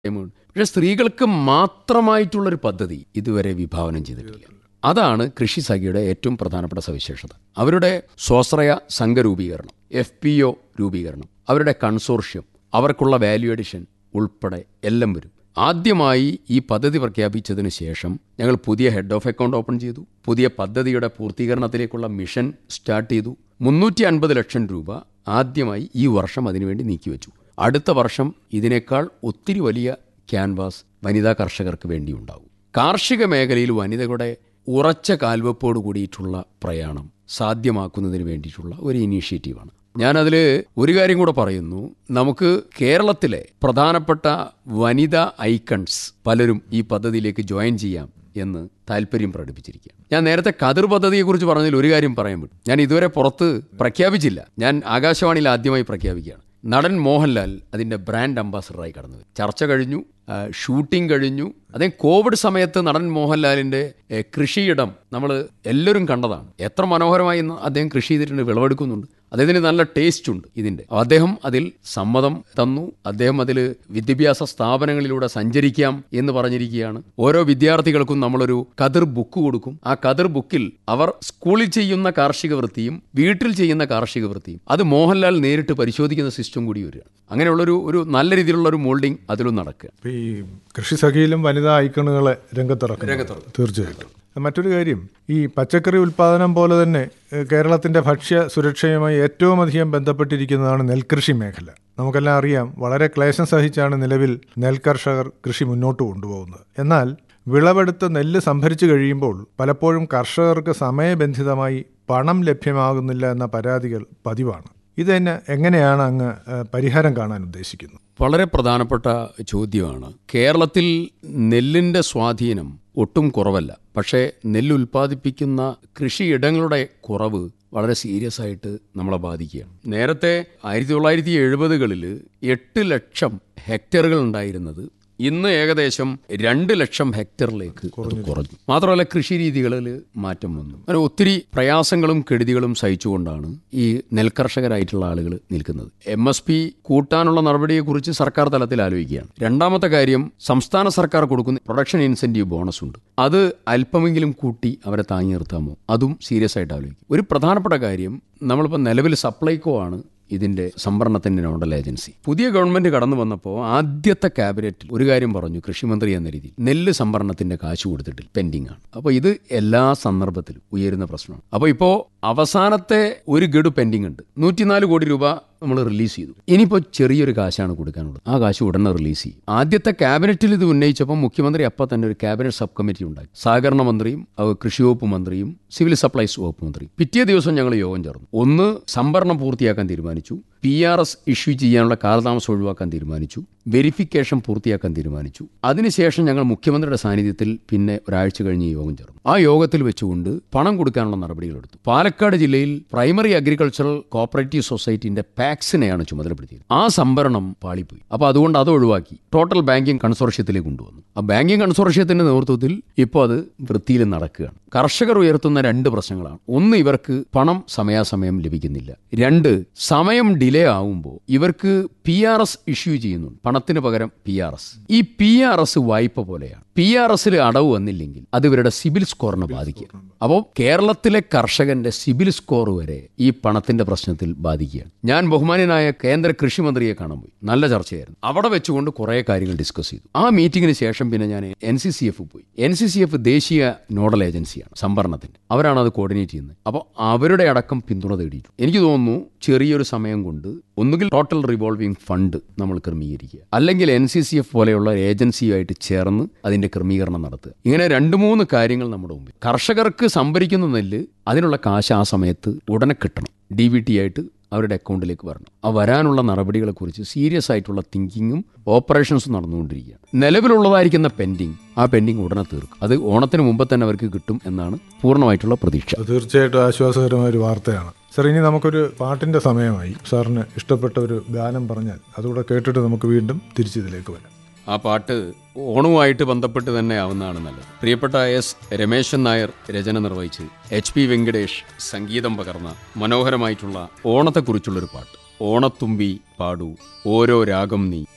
പക്ഷെ സ്ത്രീകൾക്ക് മാത്രമായിട്ടുള്ളൊരു പദ്ധതി ഇതുവരെ വിഭാവനം ചെയ്തിട്ടില്ല അതാണ് കൃഷി സഖിയുടെ ഏറ്റവും പ്രധാനപ്പെട്ട സവിശേഷത അവരുടെ സ്വാശ്രയ സംഘരൂപീകരണം എഫ് പി ഒ രൂപീകരണം അവരുടെ കൺസോർഷ്യം അവർക്കുള്ള വാല്യൂ അഡിഷൻ ഉൾപ്പെടെ എല്ലാം വരും ആദ്യമായി ഈ പദ്ധതി പ്രഖ്യാപിച്ചതിന് ശേഷം ഞങ്ങൾ പുതിയ ഹെഡ് ഓഫ് അക്കൗണ്ട് ഓപ്പൺ ചെയ്തു പുതിയ പദ്ധതിയുടെ പൂർത്തീകരണത്തിലേക്കുള്ള മിഷൻ സ്റ്റാർട്ട് ചെയ്തു മുന്നൂറ്റി അൻപത് ലക്ഷം രൂപ ആദ്യമായി ഈ വർഷം അതിനുവേണ്ടി നീക്കിവെച്ചു അടുത്ത വർഷം ഇതിനേക്കാൾ ഒത്തിരി വലിയ ക്യാൻവാസ് വനിതാ കർഷകർക്ക് വേണ്ടി ഉണ്ടാവും കാർഷിക മേഖലയിൽ വനിതകളുടെ ഉറച്ച കാൽവെപ്പോട് കൂടിയിട്ടുള്ള പ്രയാണം സാധ്യമാക്കുന്നതിന് വേണ്ടിയിട്ടുള്ള ഒരു ഇനീഷ്യേറ്റീവാണ് ഞാനതിൽ ഒരു കാര്യം കൂടെ പറയുന്നു നമുക്ക് കേരളത്തിലെ പ്രധാനപ്പെട്ട വനിതാ ഐക്കൺസ് പലരും ഈ പദ്ധതിയിലേക്ക് ജോയിൻ ചെയ്യാം എന്ന് താല്പര്യം പ്രകടിപ്പിച്ചിരിക്കുക ഞാൻ നേരത്തെ കതിർ പദ്ധതിയെക്കുറിച്ച് പറഞ്ഞതിൽ ഒരു കാര്യം പറയാൻ പറ്റും ഞാൻ ഇതുവരെ പുറത്ത് പ്രഖ്യാപിച്ചില്ല ഞാൻ ആകാശവാണിയിൽ ആദ്യമായി പ്രഖ്യാപിക്കുകയാണ് നടൻ മോഹൻലാൽ അതിൻ്റെ ബ്രാൻഡ് അംബാസഡറായി കടന്നു ചർച്ച കഴിഞ്ഞു ആ, ഷൂട്ടിംഗ് കഴിഞ്ഞു അതേ കോവിഡ് സമയത്ത് നടൻ മോഹൻലാലിൻ്റെ ഏ, കൃഷിയിടം നമ്മൾ എല്ലാവരും കണ്ടതാണ് എത്ര മനോഹരമായി ഇന്ന് അദ്ദേഹം കൃഷി ചെയ്തിട്ടുണ്ട് വിളവെടുക്കുന്നുണ്ട് അദ്ദേഹത്തിന് നല്ല ടേസ്റ്റ് ഉണ്ട് ഇതിൻ്റെ അദ്ദേഹം അതിൽ സമ്മതം തന്നു അദ്ദേഹം അതിൽ വിദ്യാഭ്യാസ സ്ഥാപനങ്ങളിലൂടെ സഞ്ചരിക്കാം എന്ന് പറഞ്ഞിരിക്കുകയാണ് ഓരോ വിദ്യാർത്ഥികൾക്കും നമ്മളൊരു കതിർ ബുക്ക് കൊടുക്കും ആ കതിർ ബുക്കിൽ അവർ സ്കൂളിൽ ചെയ്യുന്ന കാർഷിക വൃത്തിയും വീട്ടിൽ ചെയ്യുന്ന കാർഷിക വൃത്തിയും അത് മോഹൻലാൽ നേരിട്ട് പരിശോധിക്കുന്ന സിസ്റ്റം കൂടി വരികയാണ് അങ്ങനെയുള്ളൊരു ഒരു നല്ല രീതിയിലുള്ള ഒരു മോൾഡിംഗ് അതിലും നടക്കുക ഇപ്പൊ ഈ കൃഷി സഖിയിലും വനിതാ ഐക്കണുകളെ രംഗത്തിറക്കും തീർച്ചയായിട്ടും മറ്റൊരു കാര്യം ഈ പച്ചക്കറി ഉൽപാദനം പോലെ തന്നെ ഏഹ്, കേരളത്തിന്റെ ഭക്ഷ്യ സുരക്ഷയുമായി ഏറ്റവും അധികം ബന്ധപ്പെട്ടിരിക്കുന്നതാണ് നെൽകൃഷി മേഖല നമുക്കെല്ലാം അറിയാം വളരെ ക്ലേശം സഹിച്ചാണ് നിലവിൽ നെൽകർഷകർ കൃഷി മുന്നോട്ട് കൊണ്ടുപോകുന്നത് എന്നാൽ വിളവെടുത്ത് നെല്ല് സംഭരിച്ചു കഴിയുമ്പോൾ പലപ്പോഴും കർഷകർക്ക് സമയബന്ധിതമായി പണം ലഭ്യമാകുന്നില്ല എന്ന പരാതികൾ പതിവാണ് ഇത് തന്നെ എങ്ങനെയാണ് അങ്ങ് ഏഹ്, പരിഹാരം കാണാൻ ഉദ്ദേശിക്കുന്നത് വളരെ പ്രധാനപ്പെട്ട ചോദ്യമാണ് കേരളത്തിൽ നെല്ലിൻ്റെ സ്വാധീനം ഒട്ടും കുറവല്ല പക്ഷേ നെല്ല് ഉൽപ്പാദിപ്പിക്കുന്ന കൃഷിയിടങ്ങളുടെ കുറവ് വളരെ സീരിയസ് ആയിട്ട് നമ്മളെ ബാധിക്കുകയാണ് നേരത്തെ ആയിരത്തി തൊള്ളായിരത്തി എഴുപതുകളിൽ എട്ട് ലക്ഷം ഹെക്ടറുകൾ ഉണ്ടായിരുന്നത് ഇന്ന് ഏകദേശം രണ്ട് ലക്ഷം ഹെക്ടറിലേക്ക് അത് കുറഞ്ഞു മാത്രമല്ല കൃഷി രീതികളിൽ മാറ്റം വന്നു അങ്ങനെ ഒത്തിരി പ്രയാസങ്ങളും കെടുതികളും സഹിച്ചുകൊണ്ടാണ് ഈ നെൽകർഷകരായിട്ടുള്ള ആളുകൾ നിൽക്കുന്നത് എം എസ് പി കൂട്ടാനുള്ള നടപടിയെക്കുറിച്ച് സർക്കാർ തലത്തിൽ ആലോചിക്കുകയാണ് രണ്ടാമത്തെ കാര്യം സംസ്ഥാന സർക്കാർ കൊടുക്കുന്ന പ്രൊഡക്ഷൻ ഇൻസെന്റീവ് ബോണസ് ഉണ്ട് അത് അല്പമെങ്കിലും കൂട്ടി അവരെ താങ്ങി നിർത്താമോ അതും സീരിയസ് ആയിട്ട് ആലോചിക്കും ഒരു പ്രധാനപ്പെട്ട കാര്യം നമ്മളിപ്പോൾ നിലവിൽ സപ്ലൈകോ ആണ് ഇതിന്റെ സംഭരണത്തിന്റെ നോഡൽ ഏജൻസി പുതിയ ഗവൺമെന്റ് കടന്നു വന്നപ്പോൾ ആദ്യത്തെ ക്യാബിനറ്റിൽ ഒരു കാര്യം പറഞ്ഞു കൃഷിമന്ത്രി എന്ന രീതിയിൽ നെല്ല് സംഭരണത്തിന്റെ കാശ് കൊടുത്തിട്ടില്ല പെൻഡിംഗ് ആണ് അപ്പോൾ ഇത് എല്ലാ സന്ദർഭത്തിലും ഉയരുന്ന പ്രശ്നമാണ് അപ്പോൾ ഇപ്പോൾ അവസാനത്തെ ഒരു ഗഡു പെൻഡിംഗ് ഉണ്ട് നൂറ്റിനാല് കോടി രൂപ നമ്മൾ റിലീസ് ചെയ്തു ഇനിയിപ്പോൾ ചെറിയൊരു കാശാണ് കൊടുക്കാനുള്ളത് ആ കാശ് ഉടനെ റിലീസ് ചെയ്യും ആദ്യത്തെ ക്യാബിനറ്റിൽ ഇത് ഉന്നയിച്ചപ്പോൾ മുഖ്യമന്ത്രി അപ്പം തന്നെ ഒരു ക്യാബിനറ്റ് സബ് കമ്മിറ്റി ഉണ്ടാക്കി സഹകരണ മന്ത്രിയും അത് കൃഷി വകുപ്പ് മന്ത്രിയും സിവിൽ സപ്ലൈസ് വകുപ്പ് മന്ത്രിയും പിറ്റേ ദിവസം ഞങ്ങൾ യോഗം ചേർന്നു ഒന്ന് സംഭരണം പൂർത്തിയാക്കാൻ തീരുമാനിച്ചു പി ആർ എസ് ഇഷ്യൂ ചെയ്യാനുള്ള കാലതാമസം ഒഴിവാക്കാൻ തീരുമാനിച്ചു വെരിഫിക്കേഷൻ പൂർത്തിയാക്കാൻ തീരുമാനിച്ചു അതിനുശേഷം ഞങ്ങൾ മുഖ്യമന്ത്രിയുടെ സാന്നിധ്യത്തിൽ പിന്നെ ഒരാഴ്ച കഴിഞ്ഞ് ഈ യോഗം ചേർന്നു ആ യോഗത്തിൽ വെച്ചുകൊണ്ട് പണം കൊടുക്കാനുള്ള നടപടികളെടുത്തു പാലക്കാട് ജില്ലയിൽ പ്രൈമറി അഗ്രികൾച്ചറൽ കോപ്പറേറ്റീവ് സൊസൈറ്റിന്റെ പാക്സിനെയാണ് ചുമതലപ്പെടുത്തിയത് ആ സംഭരണം പാളിപ്പോയി അപ്പോൾ അതുകൊണ്ട് അത് ഒഴിവാക്കി ടോട്ടൽ ബാങ്കിംഗ് കൺസോർഷ്യത്തിലേക്ക് കൊണ്ടുവന്നു ആ ബാങ്കിംഗ് കൺസോർഷ്യത്തിന്റെ നേതൃത്വത്തിൽ ഇപ്പോൾ അത് വൃത്തിയിൽ നടക്കുകയാണ് കർഷകർ ഉയർത്തുന്ന രണ്ട് പ്രശ്നങ്ങളാണ് ഒന്ന് ഇവർക്ക് പണം സമയാസമയം ലഭിക്കുന്നില്ല രണ്ട് സമയം ഡിലേ ആവുമ്പോൾ ഇവർക്ക് പി ആർ എസ് ഇഷ്യൂ ചെയ്യുന്നുണ്ട് പണത്തിന് പകരം പി ആർ എസ് ഈ പി ആർ എസ് വായ്പ പോലെയാണ് പി ആർ എസിൽ അടവ് വന്നില്ലെങ്കിൽ അത് ഇവരുടെ സിബിൽ സ്കോറിനെ ബാധിക്കുക അപ്പോൾ കേരളത്തിലെ കർഷകന്റെ സിബിൽ സ്കോർ വരെ ഈ പണത്തിന്റെ പ്രശ്നത്തിൽ ബാധിക്കുകയാണ് ഞാൻ ബഹുമാന്യനായ കേന്ദ്ര കൃഷിമന്ത്രിയെ കാണാൻ പോയി നല്ല ചർച്ചയായിരുന്നു അവിടെ വെച്ചുകൊണ്ട് കുറേ കാര്യങ്ങൾ ഡിസ്കസ് ചെയ്തു ആ മീറ്റിംഗിന് ശേഷം പിന്നെ ഞാൻ എൻ സി സി എഫ് പോയി എൻ സി സി എഫ് ദേശീയ നോഡൽ ഏജൻസിയാണ് സംഭരണത്തിന്റെ അവരാണ് അത് കോർഡിനേറ്റ് ചെയ്യുന്നത് അപ്പോൾ അവരുടെ അടക്കം പിന്തുണ തേടിയിട്ടു എനിക്ക് തോന്നുന്നു ചെറിയൊരു സമയം കൊണ്ട് ഒന്നുകിൽ ടോട്ടൽ റിവോൾവിംഗ് ഫണ്ട് നമ്മൾ ക്രമീകരിക്കുക അല്ലെങ്കിൽ എൻ സി സി എഫ് പോലെയുള്ള ഒരു ഏജൻസിയുമായിട്ട് ചേർന്ന് അതിന്റെ ക്രമീകരണം നടത്തുക ഇങ്ങനെ രണ്ട് മൂന്ന് കാര്യങ്ങൾ നമ്മുടെ മുമ്പിൽ കർഷകർക്ക് സംഭരിക്കുന്ന നെല്ല് അതിനുള്ള കാശ് ആ സമയത്ത് ഉടനെ കിട്ടണം ഡി ബി ടി ആയിട്ട് അവരുടെ അക്കൗണ്ടിലേക്ക് വരണം ആ വരാനുള്ള നടപടികളെക്കുറിച്ച് സീരിയസ് ആയിട്ടുള്ള തിങ്കിങ്ങും ഓപ്പറേഷൻസും നടന്നുകൊണ്ടിരിക്കുകയാണ് നിലവിലുള്ളതായിരിക്കുന്ന പെൻഡിങ് ആ പെൻഡിങ് ഉടനെ തീർക്കും അത് ഓണത്തിന് മുമ്പ് തന്നെ അവർക്ക് കിട്ടും എന്നാണ് പൂർണ്ണമായിട്ടുള്ള പ്രതീക്ഷ അത് തീർച്ചയായിട്ടും ആശ്വാസകരമായ ഒരു വാർത്തയാണ് സാർ ഇനി നമുക്കൊരു പാട്ടിന്റെ സമയമായി സാറിന് ഇഷ്ടപ്പെട്ട ഒരു ഗാനം പറഞ്ഞാൽ അതുകൂടെ കേട്ടിട്ട് നമുക്ക് വീണ്ടും തിരിച്ചിതിലേക്ക് വരാം ആ പാട്ട് ഓണവുമായിട്ട് ബന്ധപ്പെട്ട് തന്നെ ആവുന്നതാണ് നല്ലത് പ്രിയപ്പെട്ട എസ് രമേശൻ നായർ രചന നിർവഹിച്ച് എച്ച് പി വെങ്കടേഷ് സംഗീതം പകർന്ന മനോഹരമായിട്ടുള്ള ഓണത്തെക്കുറിച്ചുള്ളൊരു പാട്ട് ഓണത്തുമ്പി പാടൂ ഓരോ രാഗം നീ